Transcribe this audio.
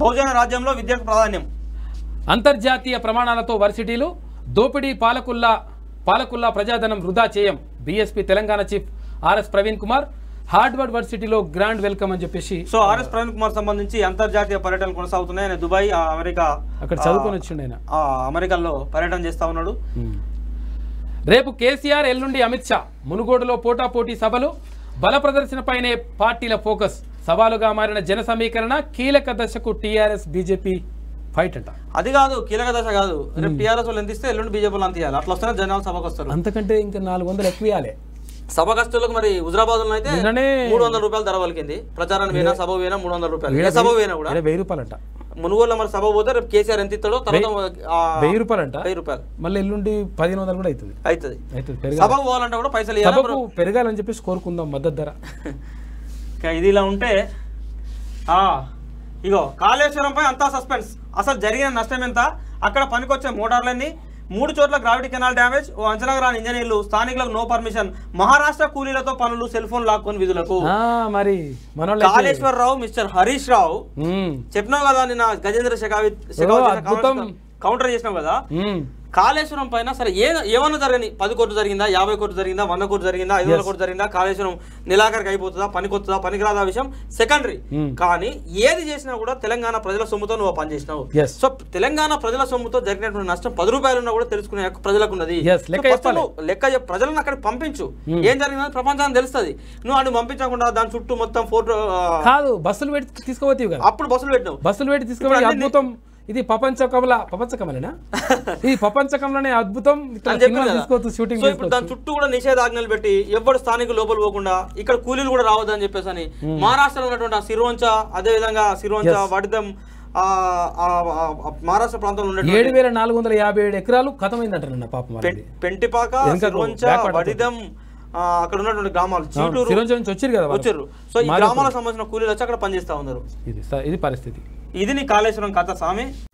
బహుజన రాజ్యంలో విద్యకు ప్రాధాన్యం అంతర్జాతీయ ప్రమాణాలతో వర్సిటీలు దోపిడీ పాలకుల్లా పాలకుల్లా ప్రజాధనం వృధా చేయం BSP Telangana chief RS Praveen Kumar Harvard వర్సిటీలో గ్రాండ్ వెల్కమ్ అని చెప్పేసి సో ఆర్ఎస్ ప్రవీణ్ కుమార్ సంబంధించి అంతర్జాతీయ పర్యటనలు కొనసాగుతున్నాయి ఆయన దుబాయ్ ఆ, అమెరికా అక్కడ చదువుకొని వచ్చిండు ఆయన ఆ, అమెరికాలో పర్యటన చేస్తా ఉన్నాడు ఉమ్. రేపు కేసీఆర్ ఎల్లుండి అమిత్ షా మునుగోడులో పోటాపోటీ సభలు బల ప్రదర్శనపైనే పార్టీల ఫోకస్ సవాలుగా మారిన జన సమీకరణ కీలక దశకు టీఆర్ఎస్ బీజేపీ ఫైట్ అంట అది కాదు కీలక దశ కాదు రేపు టీఆర్ఎస్ వాళ్ళు ఎంత ఇస్తే ఎల్లుండి బీజేపీ వాళ్ళు అంత ఇవ్వాలి అట్లా వస్తేనే జనాలు సభకు వస్తారు అంతకంటే ఇంకా నాలుగు వందలు ఎక్కువ ఇవ్వాలి సభ కష్టాలకు మరి హుజరాబాద్ లో అయితే నిన్ననే మూడు వందల రూపాయలు ధర పలికింది ప్రచారానికి పోయినా సభ పోయినా మూడు వందల రూపాయలు ఏ సభ పోయినా కూడా ఈడ వెయ్యి రూపాయలంట మునుగోలు మరి సభ పోతే రేపు కేసీఆర్ ఎంత ఇస్తాడో తర్వాత ఆ, వెయ్యి రూపాయలంట వెయ్యి రూపాయలు మళ్ళీ ఎల్లుండి పదిహేను వందలు కూడా అవుతుంది అవుతుంది అవుతుంది పెరగాలి సభకు పోవాలంటే కూడా పైసలు ఇవ్వాలి సభకు పెరగాలని చెప్పేసి కోరుకుందాం మద్దతు ధర ఇంకా ఇది ఇలా ఉంటే ఆ, ఇగో కాళేశ్వరంపై అంతా సస్పెన్స్ అసలు జరిగిన నష్టం ఎంత అక్కడ పనికొచ్చే మోటార్లన్నీ మూడు చోట్ల గ్రావిటీ కెనాల్ డ్యామేజ్ ఓ అంచనా రాని ఇంజనీర్లు స్థానికులకు నో పర్మిషన్ మహారాష్ట్ర కూలీలతో పనులు సెల్ ఫోన్ లాక్కొని విధులకు ఆ, మరి మనోళ్ళు అయితే- కాళేశ్వరరావు మిస్టర్ హరీష్ రావు ఉమ్, చెప్పినావు కదా నిన్న గజేంద్ర షెకావత్ ఓ, అద్భుతం. కౌంటర్ చేసినావు కదా ఉమ్. కాళేశ్వరం పైన సరే ఏ ఏమన్నా జరగని పది కోట్లు జరిగిందా యాభై కోట్లు జరిగిందా వంద కోట్లు జరిగిందా ఐదు వందల కోట్లు జరిగిందా కాళేశ్వరం నిలాఖరికి అయిపోతుందా పనికొస్తుందా పనికిరాదా విషయం సెకండరీ Hmm. కానీ ఏది చేసినా కూడా తెలంగాణ ప్రజల సొమ్ముతో నువ్వు పని చేసినావు Yes. సో తెలంగాణ ప్రజల సొమ్ముతో జరిగినటువంటి నష్టం పది రూపాయలు ఉన్నా కూడా తెలుసుకునే హక్కు ప్రజలకు ఉన్నది Yes, సో లెక్క first చెప్పాలి. నువ్వు లెక్క చెప్పు ప్రజలను అక్కడికి పంపించు ఏం జరిగిందని ప్రపంచానికి తెలుస్తుంది నువ్వు అటు పంపించకుండా దాని చుట్టూ మొత్తం ఫోటో కాదు బస్సులు పెట్టి తీసుకోవద్దు కదా అప్పుడు బస్సులు పెట్టినావు బస్సులు పెట్టి తీసుకుపోయి అద్భుతం ఇది ప్రపంచ కమల ప్రపంచ కమలేనా ఇది ప్రపంచ కమలనే అద్భుతం ఇట్లా అని చెప్పారు సినిమాలు కదా. తీసుకోవచ్చు షూటింగ్ సో ఇప్పుడు దాని చుట్టూ కూడా నిషేధాజ్ఞలు పెట్టి ఎవరు స్థానికులు లోపల పోకుండా ఇక్కడ కూలీలు కూడా రావద్దని చెప్పేసి అని మహారాష్ట్రలో ఉన్నటువంటి ఆ సిరోంచ అదే విధంగా సిరోంచ వడిదం ఆ, ఆ, ఆ, ఆ మహారాష్ట్ర ప్రాంతంలో ఉన్నటువంటి ఏడు వేల నాలుగు వందల యాభై ఏడు ఎకరాలు కథమైందంట నిన్న పాపం వాళ్ళది పెం- పెంటిపాక వెనుకకు సిరోంచ backward వడిదం ఆ, అక్కడ ఉన్నటువంటి గ్రామాలు చీటూరు సిరంజి నుంచి వచ్చారు కదా వాళ్ళు. వచ్చారు సో ఈ గ్రామాలకు సంబంధించిన కూలీలు వచ్చి అక్కడ పనిచేస్తా ఉన్నారు ఇది స- ఇది పరిస్థితి ఇది నీ కాళేశ్వరం కథ స్వామి